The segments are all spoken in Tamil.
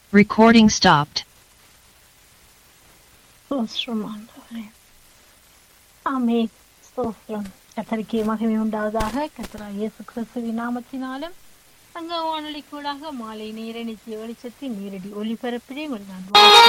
Recording stopped. ஸ்தோத்திரம் ஆண்டவரே ஆமே ஸ்தோத்திரம் கத்தரிக்கு மகிமை உண்டாவதாக கத்தரா இயேசு கிறிஸ்துவின் நாமத்தினாலும் அங்க வானொலி கூடாக மாலை நேர நித்திய வெளிச்சத்தின் நேரடி ஒளிபரப்பிலே உங்களை நான்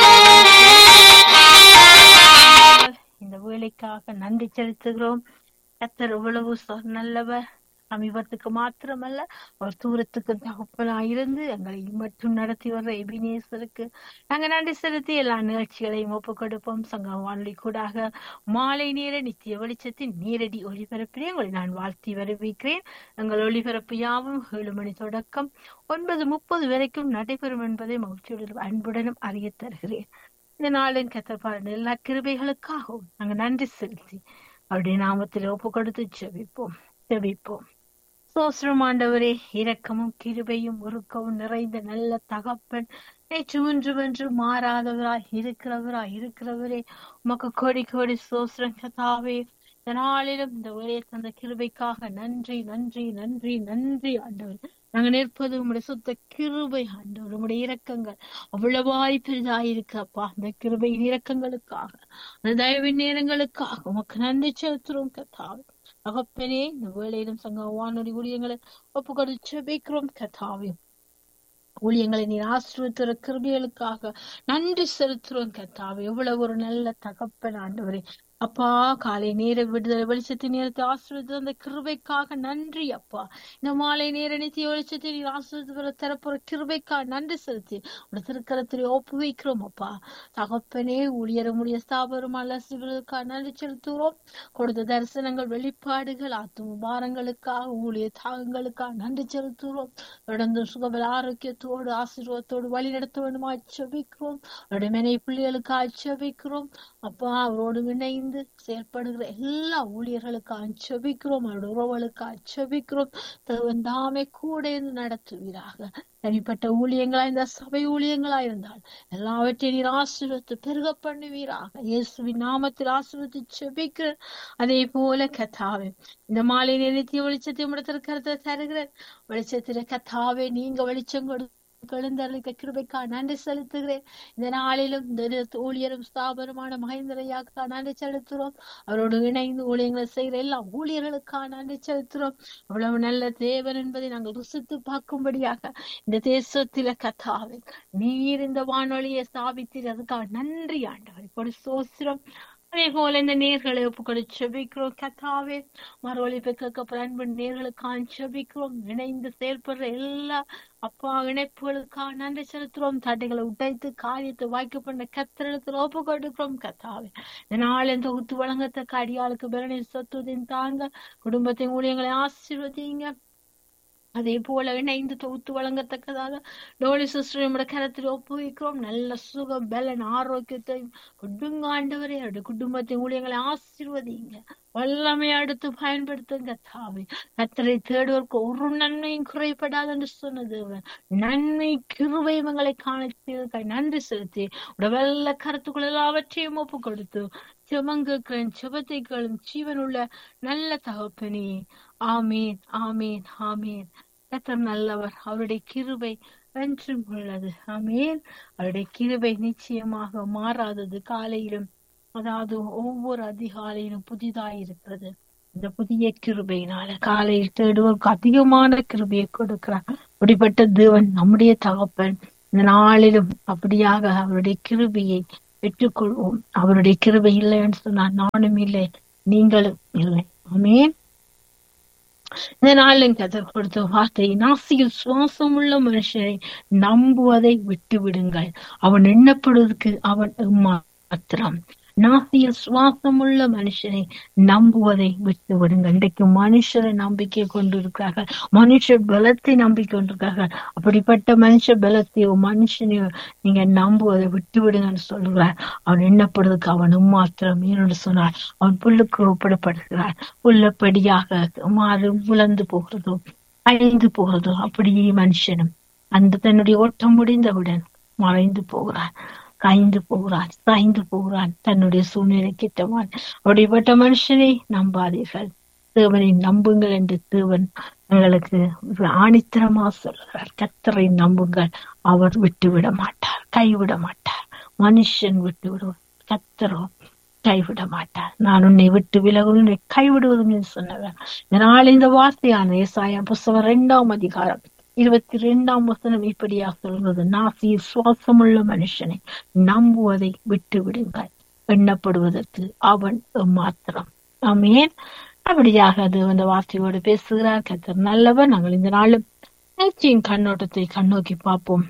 வாழ்த்துகிறேன். இந்த வேலைக்காக நன்றி செலுத்துகிறோம் கத்தர் எவ்வளவு சொ- நல்லவர் சமீபத்துக்கு மாத்திரமல்ல ஒரு தூரத்துக்கு தகப்பனாயிருந்து எங்களை மட்டும் நடத்தி வர்ற எபினேசருக்கு நாங்க நன்றி செலுத்தி எல்லா நிகழ்ச்சிகளையும் ஒப்புக் கொடுப்போம் சங்க வானொலி கூடாக மாலை நேர நித்திய வெளிச்சத்தின் நேரடி ஒளிபரப்பிலே உங்களை நான் வாழ்த்தி வரவேற்கிறேன் எங்கள் ஒளிபரப்பு யாவும் ஏழு மணி தொடக்கம் ஒன்பது முப்பது வரைக்கும் நடைபெறும் என்பதை மகிழ்ச்சியுடன் அன்புடனும் அறிய தருகிறேன் இந்த நாளின் கத்தப்பாடு எல்லா கிருபைகளுக்காகவும் நாங்க நன்றி செலுத்தி அவருடைய நாமத்தில் ஒப்பு கொடுத்து ஜெபிப்போம் ஜெபிப்போம் சோஸ்ரம் ஆண்டவரே இரக்கமும் கிருபையும் உருக்கவும் நிறைந்த நல்ல தகப்பன் நேற்று ஒன்று வென்று மாறாதவராய் இருக்கிறவராய் இருக்கிறவரே உமக்கு கோடி கோடி சோஸ்ரம் கதாவே இந்த நாளிலும் இந்த ஒரே தந்த கிருபைக்காக நன்றி நன்றி நன்றி நன்றி ஆண்டவர் நாங்க நிற்பது உங்களுடைய சுத்த கிருபை ஆண்டவர் உங்களுடைய இரக்கங்கள் அவ்வளவாய் பெரிதாயிருக்கப்பா அந்த கிருபையின் இரக்கங்களுக்காக அந்த தயவின் நேரங்களுக்காக உமக்கு நன்றி செலுத்துறோம் கத்தாவே தகப்பனே இந்த வேளையிலும் சங்க வானொலி ஊழியங்களை ஒப்பு கொடுத்து ஜெபிக்கிறோம் கத்தாவே ஊழியங்களை நீர் ஆசிரியத்துற கிருபிகளுக்காக நன்றி செலுத்துறோம் கத்தாவே எவ்வளவு ஒரு நல்ல தகப்பன் ஆண்டவரே அப்பா காலை நேர விடுதலை வெளிச்சத்தை நேரத்தை ஆசிரியத்து அந்த கிருபைக்காக நன்றி அப்பா இந்த மாலை நேர நித்திய வெளிச்சத்தை நீர் ஆசிரியத்து தரப்புற கிருபைக்காக நன்றி செலுத்தி உடைய திருக்கரத்திலே ஒப்பு வைக்கிறோம் அப்பா தகப்பனே ஊழியரும் உடைய ஸ்தாபரும் அலசிவதற்காக நன்றி செலுத்துகிறோம் கொடுத்த தரிசனங்கள் வெளிப்பாடுகள் ஆத்தும பாரங்களுக்காக ஊழிய தாகங்களுக்காக நன்றி செலுத்துகிறோம் தொடர்ந்து சுகபல ஆரோக்கியத்தோடு ஆசீர்வாதத்தோடு வழி நடத்த வேண்டுமா செபிக்கிறோம் அவருடைய மனை பிள்ளைகளுக்காக செபிக்கிறோம் அப்பா அவரோடு இணைந்து செயல்படுகிற எல்லா ஊழியர்களுக்காக செபிக்கிறோம் அவருடைய உறவுகளுக்காக செபிக்கிறோம் தேவன் தாமே கூட இருந்து நடத்துவீராக தனிப்பட்ட ஊழியங்களா இந்த சபை ஊழியங்களா இருந்தால் எல்லாவற்றையும் நீர் ஆசீர்வத்து பெருக பண்ணுவீராக இயேசுவின் நாமத்தில் ஆசீர்வத்து செபிக்கிறேன் அதே போல கத்தாவே இந்த மாலை நிறுத்திய வெளிச்சத்தை முடித்திருக்கிறத தருகிறேன் வெளிச்சத்தில கத்தாவே நீங்க வெளிச்சம் கொடு எழுந்தருளிக்க கிருபைக்கா நன்றி செலுத்துகிறேன் இந்த நாளிலும் இந்த நிறுத்த ஊழியரும் ஸ்தாபனமான மகேந்திரையாக்கா நன்றி செலுத்துகிறோம் அவரோடு இணைந்து ஊழியங்களை செய்கிற எல்லா ஊழியர்களுக்கா நன்றி செலுத்துகிறோம் அவ்வளவு நல்ல தேவன் என்பதை நாங்கள் ருசித்து பார்க்கும்படியாக இந்த தேசத்தில கத்தாவே நீர் இந்த வானொலியை ஸ்தாபித்தீர் அதுக்காக நன்றி ஆண்டவர் இப்படி சோசிரம் அதே போல இந்த நேர்களை ஒப்புக்கொடு செபிக்கிறோம் கத்தாவே மறுவழிப்பை கேட்கப்படுற அன்பு நேர்களுக்காக செபிக்கிறோம் இணைந்து செயல்படுற எல்லா அப்பா இணைப்புகளுக்காக நன்றி செலுத்துறோம் தடைகளை உடைத்து காரியத்தை வாய்க்க பண்ண கத்திரத்தில் ஒப்பு கொடுக்கிறோம் கத்தாவே இதனால் இந்த தொகுத்து வழங்கத்தக்க அடியாளுக்கு பலனை சொத்துவதையும் தாங்க குடும்பத்தின் ஊழியங்களை ஆசீர்வதிங்க அதே போல இணைந்து தொகுத்து வழங்கத்தக்கதாக டோலி சிஸ்டர் நம்முடைய கரத்தில் ஒப்புவிக்கிறோம் நல்ல சுகம் பலன் ஆரோக்கியத்தையும் கொடுங்க ஆண்டவரே அவருடைய குடும்பத்தின் ஊழியங்களை ஆசீர்வதிங்க வல்லமை அடுத்து பயன்படுத்துங்க தாவி கத்தரை தேடுவதற்கு ஒரு நன்மையும் குறைபடாது என்று சொன்னது நன்மை கிருவை இவங்களை காண நன்றி செலுத்தி உடைய வெள்ள கருத்துக்கள் எல்லாவற்றையும் ஒப்பு கொடுத்து செவங்குக்கிறேன் செபத்தைகளும் ஜீவனுள்ள நல்ல தகப்பனே ஆமீன் ஆமீன் ஆமீன் கத்தர் நல்லவர் அவருடைய கிருபை என்றும் உள்ளது ஆமீன் அவருடைய கிருபை நிச்சயமாக மாறாதது காலையிலும் அதாவது ஒவ்வொரு அதிகாலையிலும் புதிதாய் இருக்கிறது இந்த புதிய கிருபையினால காலையில் தேடுவோருக்கு அதிகமான கிருபையை கொடுக்கிறார் அப்படிப்பட்ட தேவன் நம்முடைய தகப்பன் இந்த நாளிலும் அப்படியாக அவருடைய கிருபையை பெற்றுக்கொள்வோம் அவருடைய கிருபை இல்லைன்னு சொன்னால் நானும் இல்லை நீங்களும் இல்லை ஆமேன் இந்த நாளின் கதர் கொடுத்த வார்த்தை நாசியில் சுவாசம் உள்ள மனுஷனை நம்புவதை விட்டு விடுங்கள் அவன் எண்ணப்படுவதற்கு அவன் மாத்திரம் நாசியில் சுவாசம் உள்ள மனுஷனை நம்புவதை விட்டு விடுங்கள் இன்றைக்கு மனுஷரை நம்பிக்கை கொண்டிருக்கிறார்கள் மனுஷ பலத்தை நம்பிக்கை கொண்டிருக்கிறார்கள் அப்படிப்பட்ட மனுஷ பலத்தையோ மனுஷனையோ நீங்க நம்புவதை விட்டு விடுங்கன்னு சொல்லுகிறார் அவன் எண்ணப்படுவதற்கு அவனும் மாத்திரம் என்று சொன்னார் அவன் புல்லுக்கு ஒப்பிடப்படுகிறார் புல்லப்படியாக மாறு உலர்ந்து போகிறதோ அழிந்து போகிறதோ அப்படியே மனுஷனும் அந்த தன்னுடைய ஓட்டம் முடிந்தவுடன் மறைந்து போகிறான் காய்ந்து போகிறான் சாய்ந்து போகிறான் தன்னுடைய சூழ்நிலை கிட்டவான் அப்படிப்பட்ட மனுஷனை நம்பாதீர்கள் தேவனை நம்புங்கள் என்று தேவன் எங்களுக்கு ஆணித்தரமா சொல்கிறார் கத்தரை நம்புங்கள் அவர் விட்டு விட மாட்டார் கைவிட மாட்டார் மனுஷன் விட்டு விடுவார் கத்தரோ கைவிட மாட்டார் நான் உன்னை விட்டு விலகு உன்னை கைவிடுவதும் என்று சொன்னவர் இதனால் இந்த வார்த்தையான ஏசாயா புஸ்தகம் இரண்டாம் அதிகாரம் இருபத்தி இரண்டாம் வசனம் இப்படியா சொல்வது நாசியில் சுவாசமுள்ள மனுஷனை நம்புவதை விட்டு விடுங்கள் எண்ணப்படுவதற்கு அவன் மாத்திரம் ஆமேன் அப்படியாக அது அந்த வார்த்தையோடு பேசுகிறார் கத்தர் நல்லவர் நாங்கள் இந்த நாளும் நேர்ச்சியின் கண்ணோட்டத்தை கண்ணோக்கி பார்ப்போம்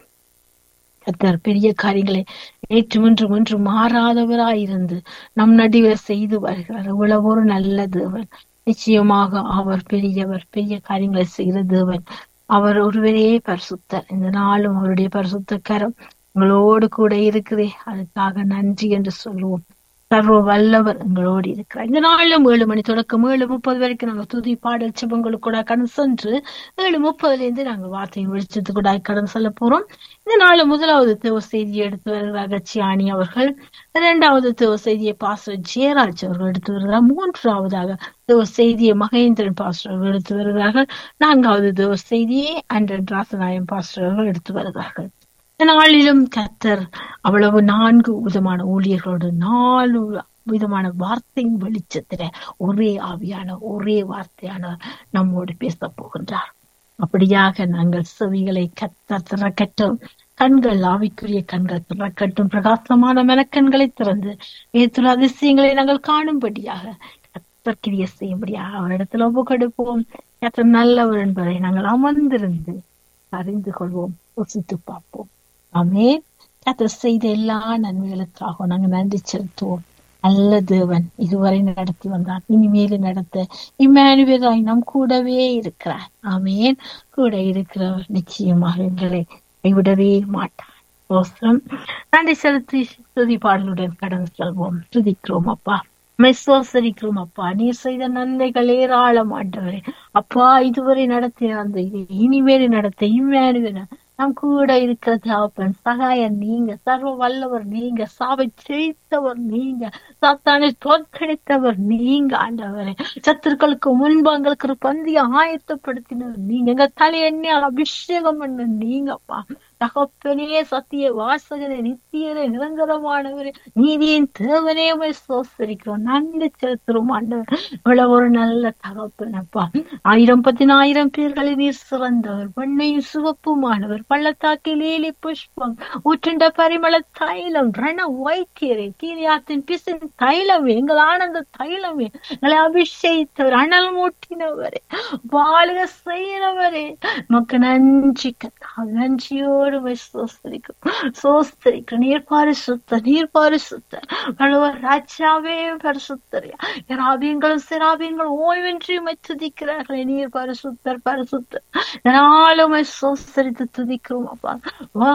கத்தர் பெரிய காரியங்களை நேற்று ஒன்று ஒன்று மாறாதவராயிருந்து நம் நடுவே செய்து வருகிறார் இவ்வளவு ஒரு நல்ல தேவன் நிச்சயமாக அவர் பெரியவர் பெரிய காரியங்களை செய்கிற தேவன் அவர் ஒருவரே பரிசுத்தர் இந்த நாளும் அவருடைய பரிசுத்த கரம் உங்களோடு கூட இருக்குதே அதுக்காக நன்றி என்று சொல்லுவோம் சர்வ வல்லவர் எங்களோடு இருக்கிறார் இந்த நாளும் ஏழு மணி தொடக்கம் ஏழு முப்பது வரைக்கும் நாங்கள் துதி பாடல் சிவங்களுக்கு கூட கடன் சென்று ஏழு முப்பதுல இருந்து நாங்கள் வார்த்தையின் வெளிச்சத்து கூட கடன் செல்ல போறோம் இந்த நாள் முதலாவது தேவ செய்தியை எடுத்து வருகிறார் கட்சியாணி அவர்கள் இரண்டாவது தேவ செய்தியை பாஸ்டர் ஜெயராஜ் அவர்கள் எடுத்து வருகிறார் மூன்றாவதாக தேவ செய்தியை மகேந்திரன் பாஸ்டர் அவர்கள் எடுத்து வருகிறார்கள் நான்காவது தேவ செய்தியை அண்டன் ராசநாயம் பாஸ்டர் அவர்கள் எடுத்து வருகிறார்கள் நாளிலும் கத்தர் அவ்வளவு நான்கு விதமான ஊழியர்களோடு நாலு விதமான வார்த்தையின் வெளிச்சத்துல ஒரே ஆவியான ஒரே வார்த்தையான நம்மோடு பேச போகின்றார் அப்படியாக நாங்கள் செவிகளை கத்த திறக்கட்டும் கண்கள் ஆவிக்குரிய கண்கள் திறக்கட்டும் பிரகாசமான மனக்கண்களை திறந்து ஏற்றுள்ள அதிசயங்களை நாங்கள் காணும்படியாக கத்தற்கிரிய செய்யும்படியாக அவரிடத்தில் ஒப்பு கொடுப்போம் கத்தர் நல்லவர் என்பதை நாங்கள் அமர்ந்திருந்து அறிந்து கொள்வோம் ருசித்து பார்ப்போம் ஆமே கத்தர் செய்த எல்லா நன்மைகளுக்காக நாங்க நன்றி செலுத்துவோம் நல்ல தேவன் இதுவரை நடத்தி வந்தார் இனிமேல் நடத்த இம்மானுவேலாய் நம் கூடவே இருக்கிறார் ஆமேன் கூட இருக்கிறவர் நிச்சயமாக எங்களை கைவிடவே மாட்டார் சோஸ்திரம் நன்றி செலுத்தி ஸ்ருதி பாடலுடன் கடந்து செல்வோம் துதிக்கிறோம் அப்பா மெசோசரிக்கிறோம் அப்பா நீர் செய்த நன்மைகள் ஏராளம் ஆண்டவரே அப்பா இதுவரை நடத்தின அந்த இனிமேல் நடத்த இம்மானுவேல நம் கூட இருக்கிற தகப்பன் சகாயன் நீங்க சர்வ வல்லவர் நீங்க சாவை ஜெயித்தவர் நீங்க சாத்தானை தோற்கடித்தவர் நீங்க ஆண்டவரே சத்துருக்களுக்கு முன்பு எங்களுக்கு ஒரு பந்திய ஆயத்தப்படுத்தினவர் நீங்க எங்க தலையெண்ணால் அபிஷேகம் பண்ண நீங்கப்பா தகப்பனே சத்திய வாசகரே நித்தியரே நிரந்தரமானவரே நீதியின் தேவனே சோசரிக்கிறோம் நன்றி செலுத்துறோம் ஆண்டவர் இவ்வளவு ஒரு நல்ல தகப்பனப்பா ஆயிரம் பதினாயிரம் பேர்களை நீர் சிறந்தவர் வெண்ணையும் சிவப்புமானவர் பள்ளத்தாக்கில் லீலி புஷ்பம் ஊற்றுண்ட பரிமள தைலம் ரண வைத்தியரே கீரியாத்தின் பிசின் தைலமே எங்கள் ஆனந்த தைலமே எங்களை அபிஷேகித்தவர் அனல் மூட்டினவரே வாழுக செய்யறவரே நமக்கு நன்றி நன்றியோடு சோஸ்தரிக்கும் சோஸ்தரிக்கும் நீர் பாரிசுத்த நீர் பாரிசுத்த வள்ளுவர் ராஜாவே பரிசுத்தர் ராபியங்களும் சிராபியங்களும் ஓய்வின்றி துதிக்கிறார்களே நீர் பரிசுத்தர் பரிசுத்தர் நாளுமே சோஸ்தரித்து துதிக்கிறோம் அப்பா